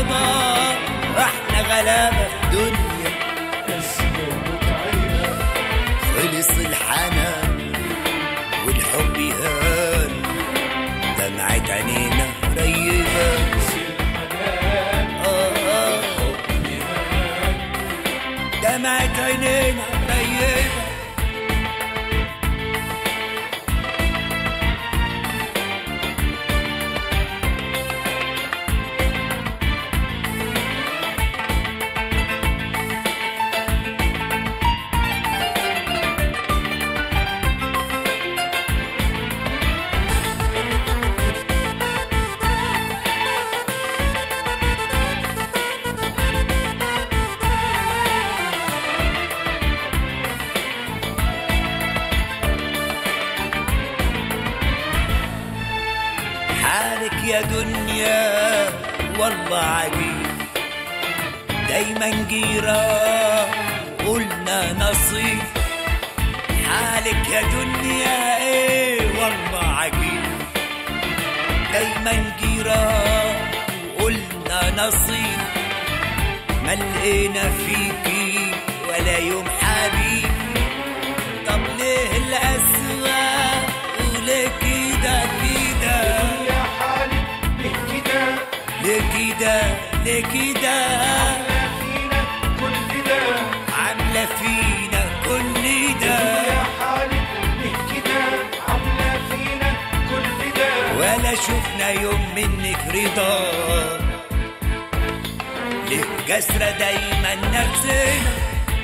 قضاء احنا غلابة في دنيا خلص الحنان والحب هان دمعة عينينا قريبة آه آه. دمعة عينينا قريبة حالك يا دنيا والله عجيب دايما جيرة قلنا نصيب حالك يا دنيا ايه والله عجيب دايما جيرة وقلنا نصيب ما لقينا فيكي ولا يوم حبيب طب ليه الأسوأ وليه كده كده يا حالي ليه كده ليه كده ليه كده فينا كل ده عاملة فينا كل ده يا حالي ليه كده عاملة فينا كل ده ولا شفنا يوم منك رضا ليه كسرة دايما نفسنا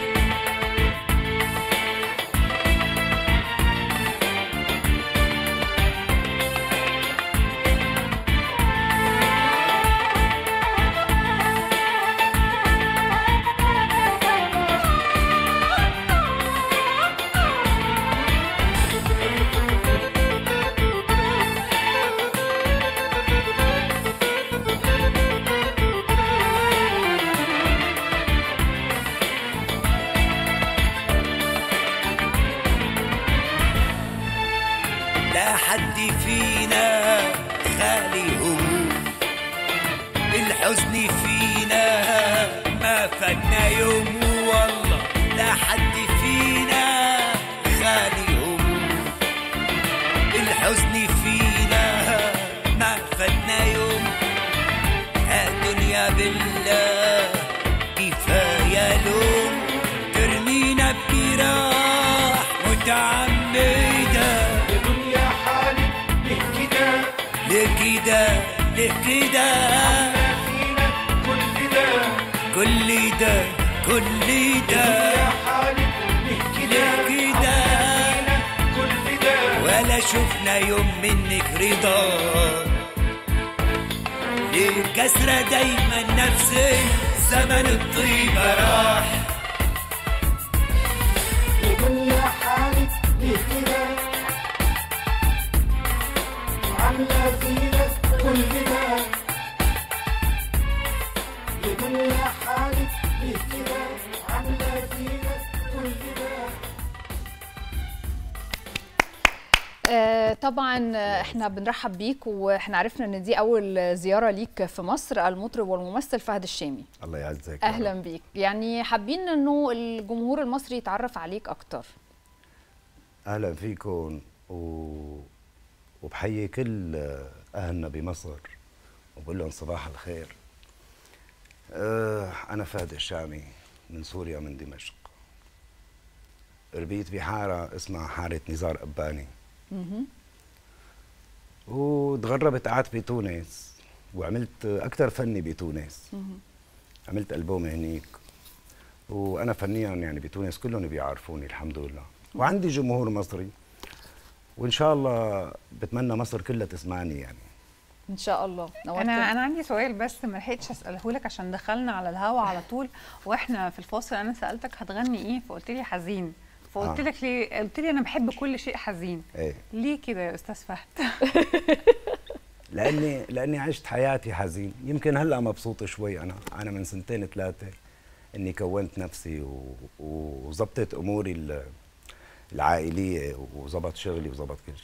لا حد فينا خالي هموم الحزن فينا ما فاتنا يوم والله لا حد فينا خالي هموم الحزن فينا ما فاتنا يوم يا دنيا بالله كفاية لوم ترمينا بجراح متعمدة يا دنيا حالي ليه كده ليه كده ليه كده فينا كل ده كل ده كل ده يا حالي ليه كده ليه كده فينا كل ده ولا شفنا يوم منك رضا ليه كسرة دايما نفسي زمن الطيبة راح يا دنيا حالي ليه كده عاملة فينا كل ده يا دنيا حالي ليه كده عاملة فينا كل ده آه، طبعا آه، احنا بنرحب بيك واحنا عرفنا ان دي اول زياره ليك في مصر المطرب والممثل فهد الشامي الله يعزك يا اهلا رب. بيك يعني حابين انه الجمهور المصري يتعرف عليك اكتر اهلا فيكم و... وبحيي كل اهلنا بمصر وبقول لهم صباح الخير أه انا فهد الشامي من سوريا من دمشق ربيت بحاره اسمها حاره نزار اباني وتغربت قعدت بتونس وعملت اكثر فني بتونس عملت البوم هنيك وانا فنيا يعني بتونس كلهم بيعرفوني الحمد لله وعندي جمهور مصري وان شاء الله بتمنى مصر كلها تسمعني يعني ان شاء الله نورتنا انا انا عندي سؤال بس ما لحقتش اساله لك عشان دخلنا على الهوا على طول واحنا في الفاصل انا سالتك هتغني ايه فقلت لي حزين فقلت آه. لك ليه قلت لي انا بحب كل شيء حزين ايه ليه كده يا استاذ فهد لاني لاني عشت حياتي حزين يمكن هلا مبسوط شوي انا انا من سنتين ثلاثه اني كونت نفسي و- وظبطت اموري ال- العائليه وظبط شغلي وظبط كل شيء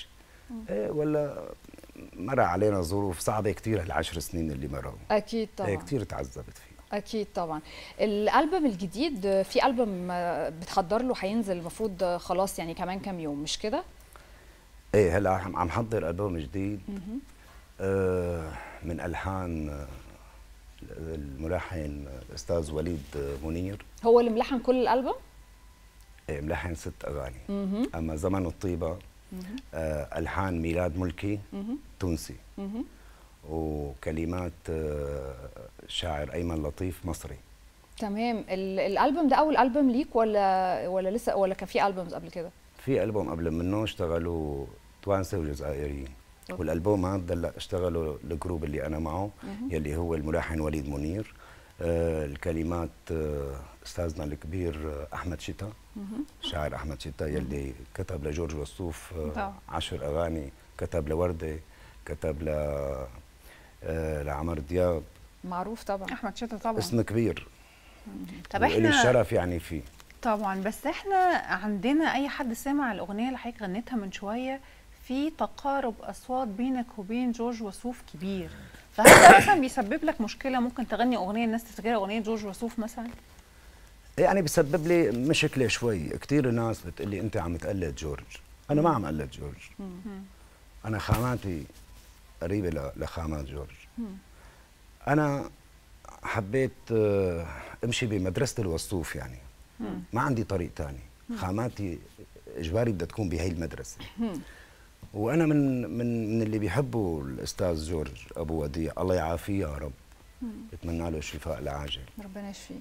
ايه ولا مر علينا ظروف صعبه كثير هالعشر سنين اللي مروا اكيد طبعا ايه كثير تعذبت فيه اكيد طبعا الالبوم الجديد في البوم بتحضر له هينزل المفروض خلاص يعني كمان كام يوم مش كده ايه هلا عم عم حضر البوم جديد آه من الحان آه، الملحن الاستاذ وليد منير هو اللي ملحن كل الالبوم إيه ملحن ست اغاني اما زمن الطيبه آه الحان ميلاد ملكي تونسي وكلمات آه شاعر ايمن لطيف مصري تمام ال- الالبوم ده اول البوم ليك ولا ولا لسه ولا كان في البومز قبل كده في البوم قبل منه اشتغلوا توانسه وجزائريين والالبوم هذا هلا اشتغلوا الجروب اللي انا معه يلي هو الملحن وليد منير آه الكلمات آه استاذنا الكبير آه احمد شتا شاعر احمد شتا يلي كتب لجورج وسوف آه طبعا. عشر اغاني كتب لورده كتب ل آه لعمر دياب معروف طبعا احمد شتا طبعا اسم كبير طب وإلي احنا الشرف يعني فيه طبعا بس احنا عندنا اي حد سمع الاغنيه اللي حضرتك غنيتها من شويه في تقارب اصوات بينك وبين جورج وسوف كبير فهل ده مثلا بيسبب لك مشكله ممكن تغني اغنيه الناس تفتكرها اغنيه جورج وسوف مثلا يعني بسبب لي مشكله شوي كثير ناس بتقول لي انت عم تقلد جورج انا ما عم قلد جورج انا خاماتي قريبه ل- لخامات جورج انا حبيت آه، امشي بمدرسه الوصوف يعني ما عندي طريق تاني خاماتي اجباري بدها تكون بهي المدرسه وانا من من من اللي بيحبوا الاستاذ جورج ابو وديع الله يعافيه يا رب بتمنى له الشفاء العاجل ربنا يشفيه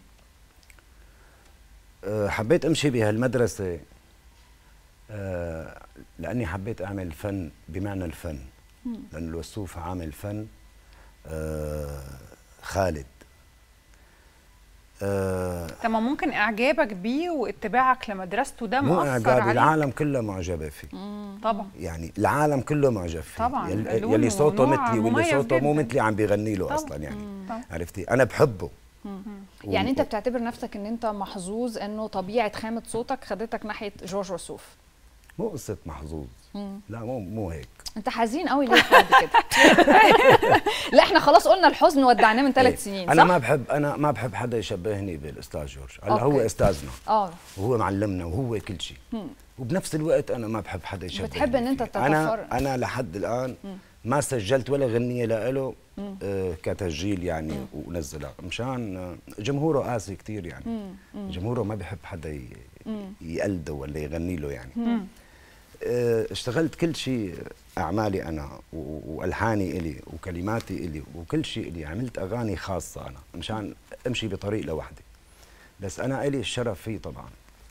أه، حبيت امشي بهالمدرسه أه، لاني حبيت اعمل فن بمعنى الفن لان الوسوف عامل فن أه، خالد أه، طب ما ممكن اعجابك بيه واتباعك لمدرسته ده مو مؤثر اعجابي عليك العالم كله معجبه فيه طبعا يعني العالم كله معجب فيه طبعاً، يلي, لونه يلي صوته ونوع مثلي واللي مميز صوته مو جداً. مثلي عم بيغني له طبعاً. اصلا يعني طبعاً. عرفتي انا بحبه يعني انت و- بتعتبر نفسك ان انت محظوظ انه طبيعه خامه صوتك خدتك ناحيه جورج وسوف مو قصه محظوظ لا مو مو هيك انت حزين قوي ليه لحد كده لا احنا خلاص قلنا الحزن ودعناه من إيه. ثلاث سنين انا صح؟ ما بحب انا ما بحب حدا يشبهني بالاستاذ جورج هلا هو أوكي. استاذنا اه وهو معلمنا وهو كل شيء وبنفس الوقت انا ما بحب حدا يشبهني بتحب إن أنت فيه. انا تتفرج. انا لحد الان ما سجلت ولا غنيه له آه كتسجيل يعني ونزلها مشان آه، جمهوره قاسي كثير يعني جمهوره ما بحب حدا ي- يقلده ولا يغني له يعني آه، اشتغلت كل شيء اعمالي انا و- والحاني الي وكلماتي الي وكل شيء الي عملت اغاني خاصه انا مشان امشي بطريق لوحدي بس انا الي الشرف فيه طبعا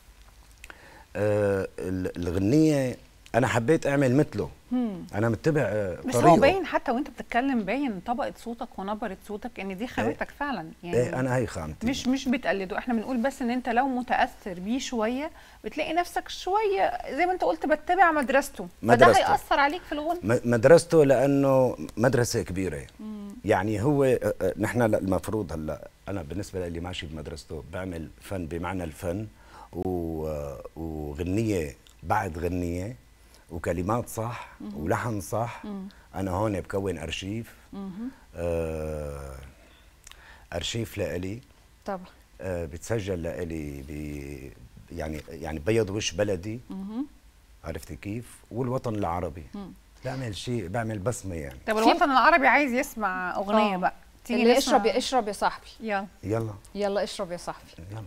آه، ال- الغنيه انا حبيت اعمل مثله انا متبع آه، بس طريقه هو باين حتى وانت بتتكلم باين طبقه صوتك ونبره صوتك ان دي خامتك فعلا يعني ايه انا هي خامتي مش مش بتقلده احنا بنقول بس ان انت لو متاثر بيه شويه بتلاقي نفسك شويه زي ما انت قلت بتتبع مدرسته فده مدرسته. هياثر عليك في الغنى م- مدرسته لانه مدرسه كبيره يعني هو آه، آه، نحن ل- المفروض هلا انا بالنسبه لي ماشي بمدرسته بعمل فن بمعنى الفن و- آه، وغنيه بعد غنيه وكلمات صح ولحن صح انا هون بكون ارشيف آه ارشيف لإلي طبعا آه بتسجل لإلي ب يعني يعني بيض وش بلدي عرفتي كيف والوطن العربي بعمل شيء بعمل بصمه يعني طب الوطن العربي عايز يسمع اغنيه آه. بقى تيجي اللي نسمع؟ اشرب يا اشرب يا صاحبي يلا يلا يلا اشرب يا صاحبي يلا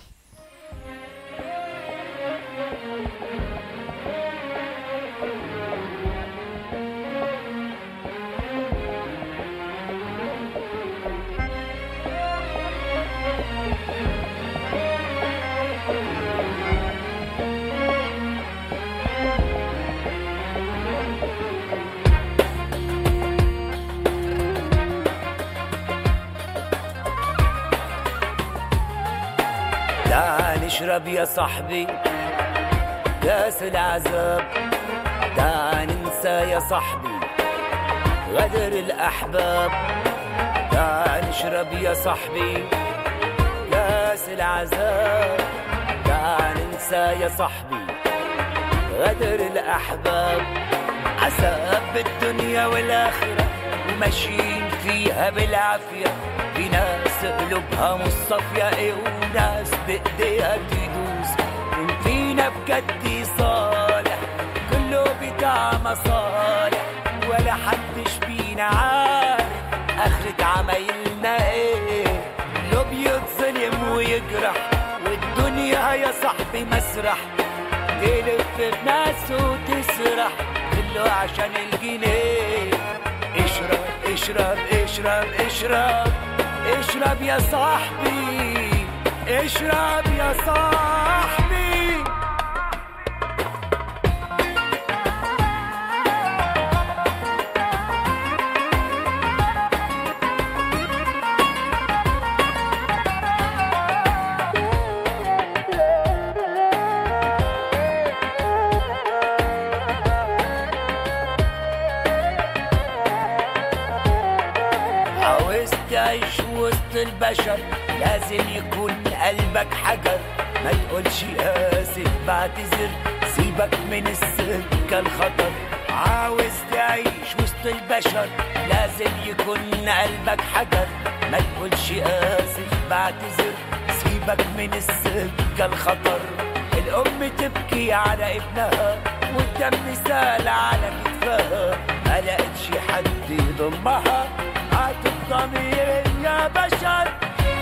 تعال اشرب يا صاحبي كاس العذاب تعال ننسى يا صاحبي غدر الأحباب تعال اشرب يا صاحبي كاس العذاب تعال ننسى يا صاحبي غدر الأحباب عذاب بالدنيا والآخرة وماشيين فيها بالعافية في ناس قلوبها مصطفية إيه وناس بإيديها تدوس مين فينا بجد صالح كله بتاع مصالح ولا حدش فينا عارف آخرة عمايلنا إيه كله بيتظلم ويجرح والدنيا يا صاحبي مسرح تلف بناس وتسرح كله عشان الجنيه اشرب اشرب اشرب اشرب اشرب يا صاحبي اشرب يا صاحبي عاوز تعيش وسط البشر لازم يكون قلبك حجر ما تقولش اسف بعتذر سيبك من السكة الخطر عاوز تعيش وسط البشر لازم يكون قلبك حجر ما تقولش اسف بعتذر سيبك من السكة الخطر الأم تبكي على ابنها والدم سال على كتفها ما لقتش حد يضمها هات الضمير يا بشر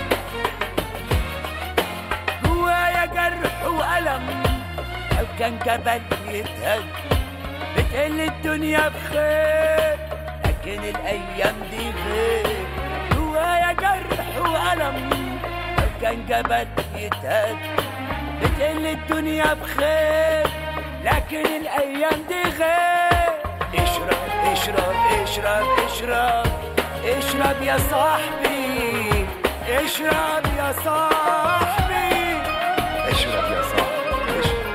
جوايا جرح وألم لو كان جبل يتهد بتقل الدنيا بخير لكن الأيام دي غير جوايا جرح وألم لو كان جبل يتهد بتقل الدنيا بخير لكن الأيام دي غير اشرب اشرب اشرب اشرب اشرب يا صاحبي اشرب يا صاحبي اشرب يا صاحبي اشرب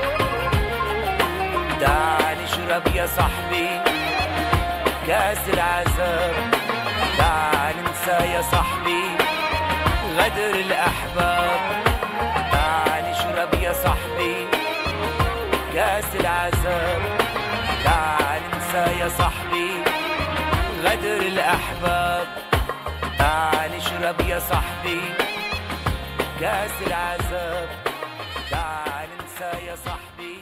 تعال اشرب يا صاحبي كاس العذاب تعال انسى يا صاحبي غدر الأحباب تعال اشرب يا صاحبي كاس العذاب تعال انسى يا صاحبي غدر الأحباب تعال اشرب يا صاحبي كاس العذاب تعال انسى يا صاحبي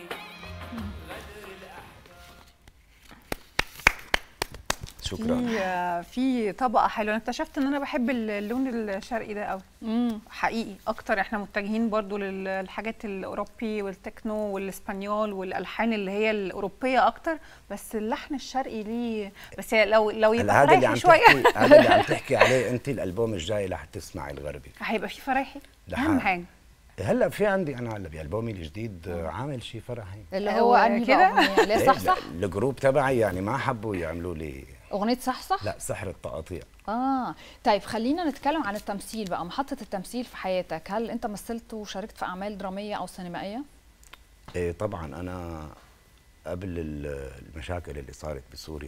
شكرا في في طبقه حلوه انا اكتشفت ان انا بحب اللون الشرقي ده قوي مم. حقيقي اكتر احنا متجهين برضو للحاجات الاوروبي والتكنو والاسبانيول والالحان اللي هي الاوروبيه اكتر بس اللحن الشرقي ليه بس لو لو هلا يبقى هذا اللي فرايحي عم شويه تحكي هذا اللي عم تحكي عليه انت الالبوم الجاي رح تسمعي الغربي هيبقى في فرايحي ده اهم حق. حاجه هلا في عندي انا هلا بالبومي الجديد آه، عامل شيء فرحي اللي هو هو انهي كده؟ بقى أغنية؟ اللي هي صح صح لا، الجروب تبعي يعني ما حبوا يعملوا لي اغنيه صح صح لا سحر التقاطيع اه طيب خلينا نتكلم عن التمثيل بقى محطه التمثيل في حياتك هل انت مثلت وشاركت في اعمال دراميه او سينمائيه إيه طبعا انا قبل ال- المشاكل اللي صارت بسوريا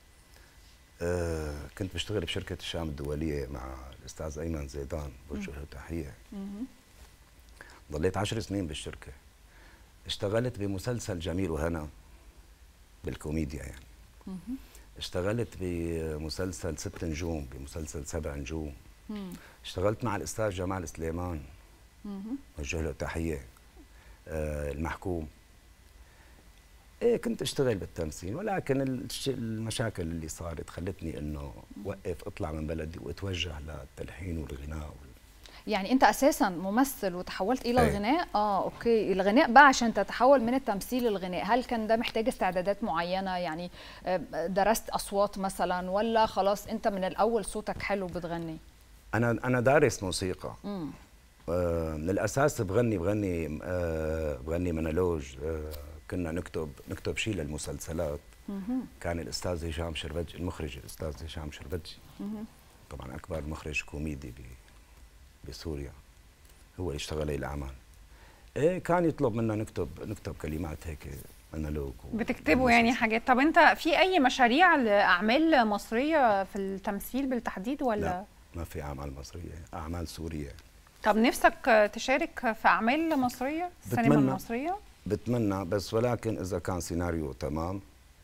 آه كنت بشتغل بشركه الشام الدوليه مع الاستاذ ايمن زيدان بوجه له تحيه ضليت عشر سنين بالشركه اشتغلت بمسلسل جميل وهنا بالكوميديا يعني اشتغلت بمسلسل ست نجوم بمسلسل سبع نجوم اشتغلت مع الاستاذ جمال سليمان وجه له تحيه آه المحكوم ايه كنت اشتغل بالتمثيل ولكن الش- المشاكل اللي صارت خلتني انه وقف اطلع من بلدي واتوجه للتلحين والغناء وال... يعني انت اساسا ممثل وتحولت الى أيوة. الغناء اه اوكي الغناء بقى عشان تتحول من التمثيل للغناء هل كان ده محتاج استعدادات معينه يعني آه، درست اصوات مثلا ولا خلاص انت من الاول صوتك حلو بتغني انا انا دارس موسيقى امم آه من الاساس بغني بغني آه بغني مونولوج آه كنا نكتب نكتب شيء للمسلسلات كان الاستاذ هشام شربجي المخرج الاستاذ هشام شربجي طبعا اكبر مخرج كوميدي ب- بسوريا هو اللي اشتغل لي الاعمال ايه كان يطلب منا نكتب نكتب كلمات هيك مونولوج و- بتكتبوا يعني للمسلسل. حاجات طب انت في اي مشاريع لاعمال مصريه في التمثيل بالتحديد ولا لا ما في اعمال مصريه اعمال سوريه طب نفسك تشارك في اعمال مصريه السينما بتمنى. المصريه بتمنى بس ولكن اذا كان سيناريو تمام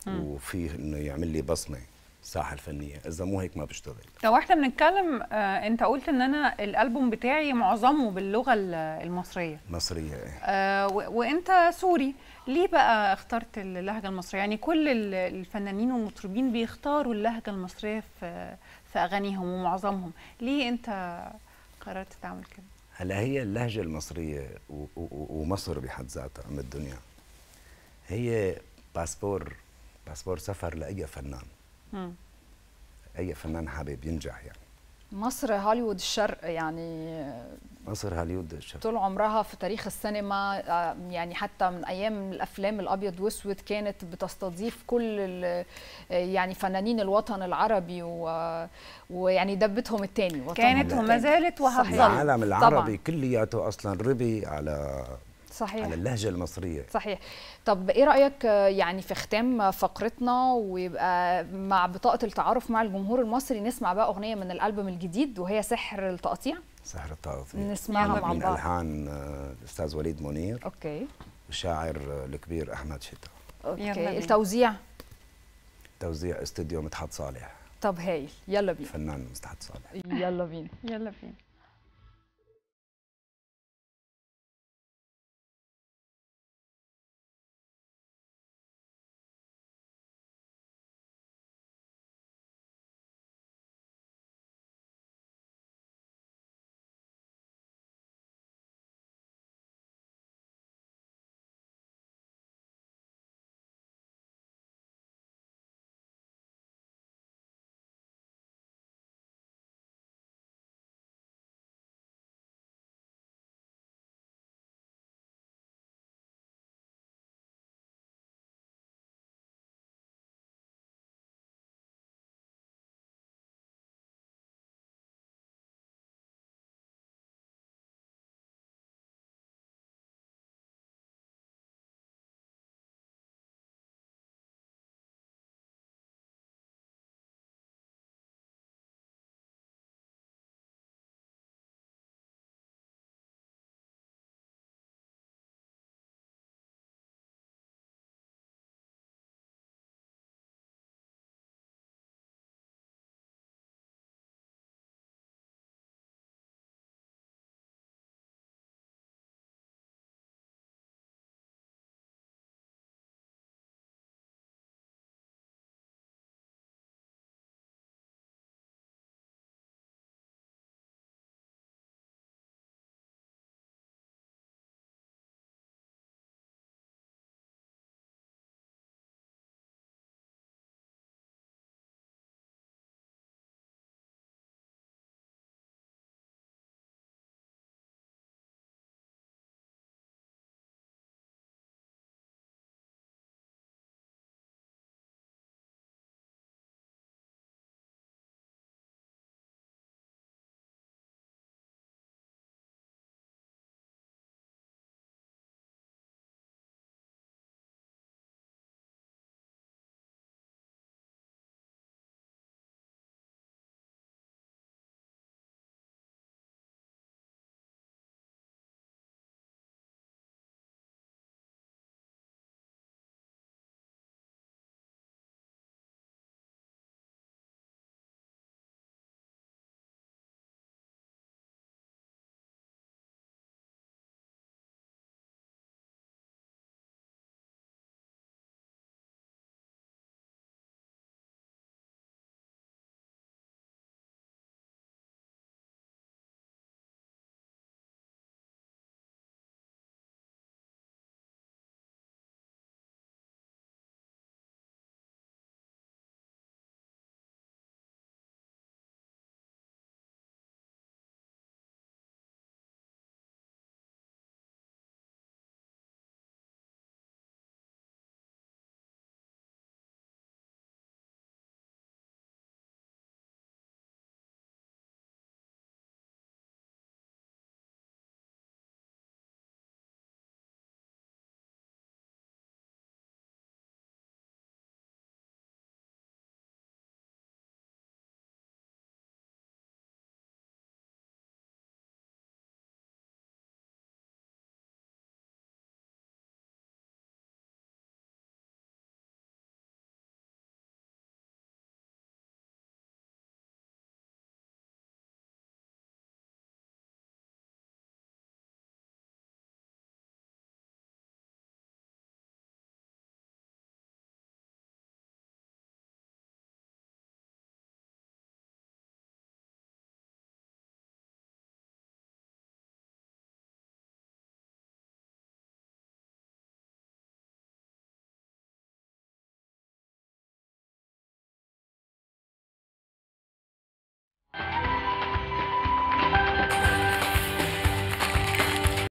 وفيه انه يعمل لي بصمه الساحه الفنيه اذا مو هيك ما بشتغل لو احنا بنتكلم آه انت قلت ان انا الالبوم بتاعي معظمه باللغه ال- المصريه مصريه إيه. آه و- وانت سوري ليه بقى اخترت اللهجه المصريه يعني كل ال- الفنانين والمطربين بيختاروا اللهجه المصريه في في اغانيهم ومعظمهم ليه انت قررت تعمل كده هلا هي اللهجه المصريه و- و- ومصر بحد ذاتها ام الدنيا هي باسبور باسبور سفر لاي فنان مم. اي فنان حابب ينجح يعني مصر هوليوود الشرق يعني مصر هوليوود الشرق طول عمرها في تاريخ السينما آه، يعني حتى من ايام الافلام الابيض واسود كانت بتستضيف كل ال- آه، يعني فنانين الوطن العربي و- ويعني دبتهم التاني وطنهم كانت وما التاني. زالت صحيح. وهتظل العالم العربي طبعاً. كلياته اصلا ربي على صحيح على اللهجه المصريه صحيح طب ايه رايك آه، يعني في ختام فقرتنا ويبقى مع بطاقه التعارف مع الجمهور المصري نسمع بقى اغنيه من الالبوم الجديد وهي سحر التقطيع سحر التقطيع نسمعها مع من بعض الحان آه، الاستاذ وليد منير اوكي والشاعر آه، الكبير احمد شتا يلا اوكي بينا. التوزيع توزيع استوديو مدحت صالح طب هايل يلا بينا الفنان مدحت صالح يلا بينا يلا بينا